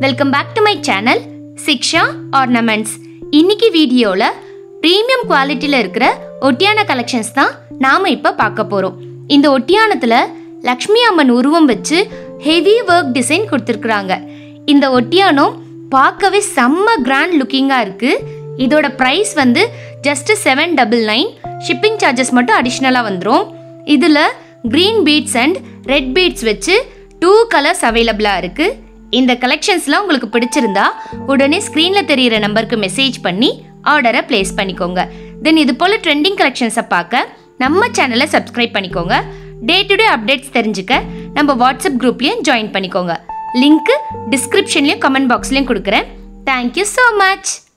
welcome back to my channel Siksha ornaments இன்னைக்கு வீடியோவில் premium குவாலிட்டியில் இருக்கிற ஒட்டியான கலெக்ஷன்ஸ் தான் நாம் இப்போ பார்க்க போகிறோம் இந்த ஒட்டியானத்தில் லக்ஷ்மி அம்மன் உருவம் வச்சு ஹெவி ஒர்க் டிசைன் கொடுத்துருக்குறாங்க இந்த ஒட்டியானம் பார்க்கவே செம்ம கிராண்ட் லுக்கிங்காக இருக்குது இதோட ப்ரைஸ் வந்து just seven double nine shipping charges மட்டும் அடிஷ்னலாக வந்துடும் இதில் green beads and red beads வச்சு டூ கலர்ஸ் அவைலபிளாக இருக்குது இந்த கலெக்ஷன்ஸ்லாம் உங்களுக்கு பிடிச்சிருந்தா உடனே ஸ்க்ரீனில் தெரியிற நம்பருக்கு மெசேஜ் பண்ணி ஆர்டரை ப்ளேஸ் பண்ணிக்கோங்க தென் இது போல் ட்ரெண்டிங் கலெக்ஷன்ஸை பார்க்க நம்ம சேனலை சப்ஸ்கிரைப் பண்ணிக்கோங்க டே டு டே அப்டேட்ஸ் தெரிஞ்சுக்க நம்ம வாட்ஸ்அப் குரூப்லேயும் ஜாயின் பண்ணிக்கோங்க லிங்க்கு டிஸ்கிரிப்ஷன்லேயும் கமெண்ட் பாக்ஸ்லேயும் கொடுக்குறேன் தேங்க்யூ ஸோ மச்